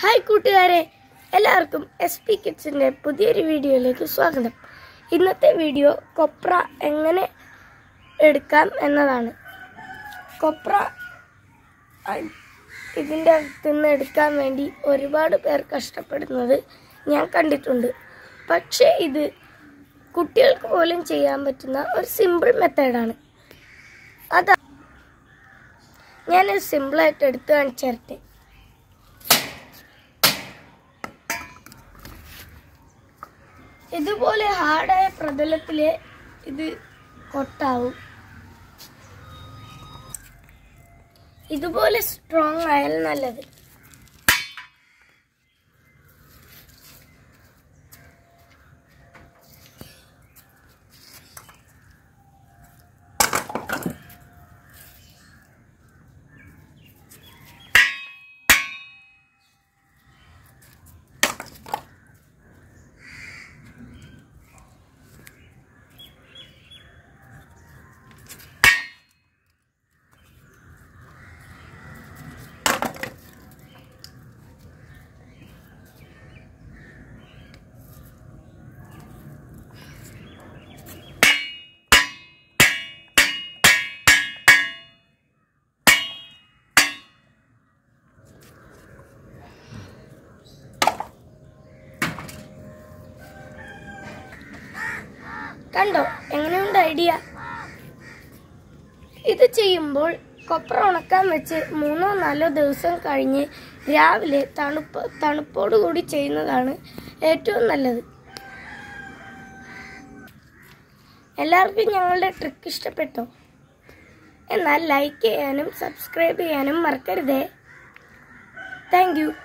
hi കൂട്ടുകാരെ എല്ലാവർക്കും S P കിഡ്സിൻ്റെ പുതിയൊരു വീഡിയോയിലേക്ക് സ്വാഗതം ഇന്നത്തെ വീഡിയോ കൊപ്ര എങ്ങനെ എടുക്കാം എന്നതാണ് കൊപ്ര അ- ഇതിൻ്റെ അകത്തു നിന്ന് എടുക്കാൻ വേണ്ടി ഒരുപാട് പേർ കഷ്ടപ്പെടുന്നത് ഞാൻ കണ്ടിട്ടുണ്ട് പക്ഷേ ഇത് കുട്ടികൾക്ക് പോലും ചെയ്യാൻ പറ്റുന്ന ഒരു സിമ്പിൾ മെത്തേഡാണ് അതാ ഞാൻ സിമ്പിളായിട്ട് എടുത്ത് കാണിച്ചു തരട്ടെ ഇതുപോലെ ഹാർഡായ പ്രതലത്തില് ഇത് കൊട്ടാവും ഇതുപോലെ സ്ട്രോങ് ആയാൽ നല്ലത് കണ്ടോ എങ്ങനെയുണ്ട് ഐഡിയ ഇത് ചെയ്യുമ്പോൾ കൊപ്ര ഉണക്കാൻ വെച്ച് മൂന്നോ നാലോ ദിവസം കഴിഞ്ഞ് രാവിലെ തണുപ്പ് തണുപ്പോടുകൂടി ചെയ്യുന്നതാണ് ഏറ്റവും നല്ലത് എല്ലാവർക്കും ഞങ്ങളുടെ ട്രിക്ക് ഇഷ്ടപ്പെട്ടോ എന്നാൽ ലൈക്ക് ചെയ്യാനും സബ്സ്ക്രൈബ് ചെയ്യാനും മറക്കരുതേ താങ്ക് യു